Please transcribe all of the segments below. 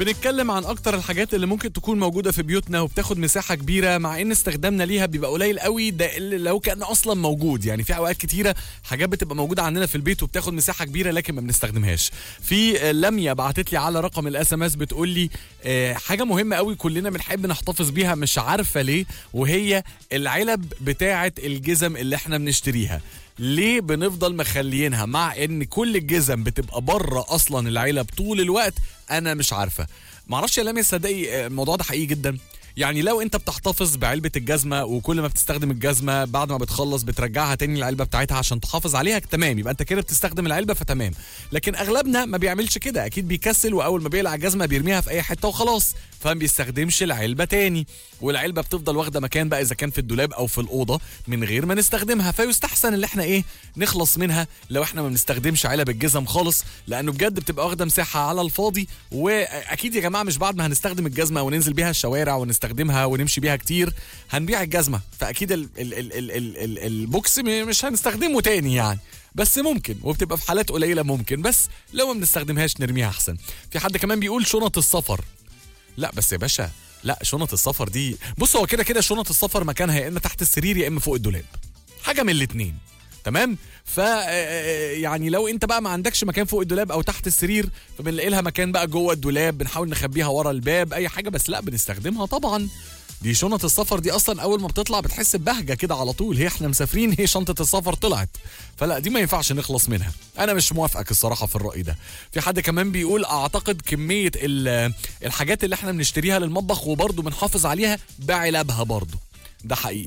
بنتكلم عن اكتر الحاجات اللي ممكن تكون موجوده في بيوتنا وبتاخد مساحه كبيره مع ان استخدامنا ليها بيبقى قليل قوي ده اللي لو كان اصلا موجود يعني في اوقات كتيره حاجات بتبقى موجوده عندنا في البيت وبتاخد مساحه كبيره لكن ما بنستخدمهاش في آه، لميا بعتت لي على رقم الاس ام اس بتقول لي آه، حاجه مهمه قوي كلنا بنحب نحتفظ بيها مش عارفه ليه وهي العلب بتاعه الجزم اللي احنا بنشتريها ليه بنفضل مخليينها مع ان كل الجزم بتبقى بره اصلا العلب طول الوقت انا مش عارفه معرفش يا لميا صدقي آه، الموضوع ده حقيقي جدا يعني لو انت بتحتفظ بعلبة الجزمة وكل ما بتستخدم الجزمة بعد ما بتخلص بترجعها تاني العلبة بتاعتها عشان تحافظ عليها تمام يبقى انت كده بتستخدم العلبة فتمام لكن اغلبنا ما بيعملش كده اكيد بيكسل واول ما بيقلع الجزمة بيرميها في اي حتة وخلاص فما بيستخدمش العلبة تاني والعلبة بتفضل واخدة مكان بقى اذا كان في الدولاب او في الأوضة من غير ما نستخدمها فيستحسن اللي احنا ايه نخلص منها لو احنا ما بنستخدمش علب الجزم خالص لانه بجد بتبقى واخدة مساحة على الفاضي واكيد يا جماعة مش بعد ما هنستخدم الجزمة وننزل بيها الشوارع ونستخدمها ونمشي بيها كتير هنبيع الجزمة فاكيد ال ال ال ال ال ال البوكس م- مش هنستخدمه تاني يعني بس ممكن وبتبقى في حالات قليلة ممكن بس لو ما بنستخدمهاش نرميها احسن في حد كمان بيقول شنط السفر لا بس يا باشا لا شنط السفر دي بص هو كده كده شنط السفر مكانها يا اما تحت السرير يا اما فوق الدولاب حاجه من الاتنين تمام ف آه، يعني لو انت بقى ما عندكش مكان فوق الدولاب او تحت السرير فبنلاقي لها مكان بقى جوه الدولاب بنحاول نخبيها ورا الباب اي حاجه بس لا بنستخدمها طبعا دي شنط السفر دي اصلا اول ما بتطلع بتحس ببهجه كده على طول هي احنا مسافرين هي شنطه السفر طلعت فلا دي ما ينفعش نخلص منها انا مش موافقك الصراحه في الراي ده في حد كمان بيقول اعتقد كميه ال- الحاجات اللي احنا بنشتريها للمطبخ وبرضه بنحافظ عليها بعلبها برضه ده حقيقي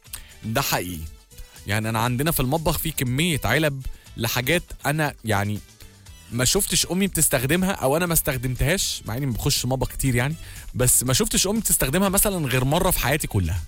ده حقيقي يعني انا عندنا في المطبخ في كميه علب لحاجات انا يعني ما شفتش امي بتستخدمها او انا ما استخدمتهاش مع اني بخش مطبخ كتير يعني بس ما شفتش امي بتستخدمها مثلا غير مره في حياتي كلها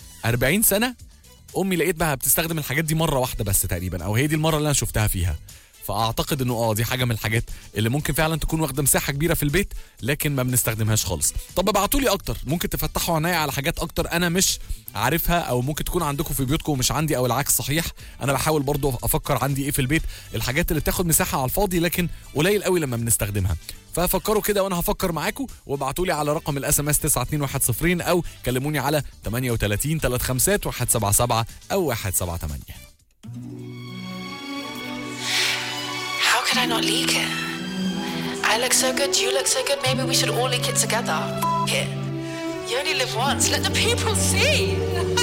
40 سنه امي لقيت بقى بتستخدم الحاجات دي مره واحده بس تقريبا او هي دي المره اللي انا شفتها فيها فاعتقد انه اه دي حاجه من الحاجات اللي ممكن فعلا تكون واخده مساحه كبيره في البيت لكن ما بنستخدمهاش خالص طب ابعتوا لي اكتر ممكن تفتحوا عينيا على حاجات اكتر انا مش عارفها او ممكن تكون عندكم في بيوتكم ومش عندي او العكس صحيح انا بحاول برضو افكر عندي ايه في البيت الحاجات اللي بتاخد مساحه على الفاضي لكن قليل قوي لما بنستخدمها ففكروا كده وانا هفكر معاكم وابعتوا لي على رقم الاس ام اس 92110 او كلموني على 38 35 177 او 178 How could I not leak it? I look so good, you look so good, maybe we should all leak it together. It. You only live once, let the people see.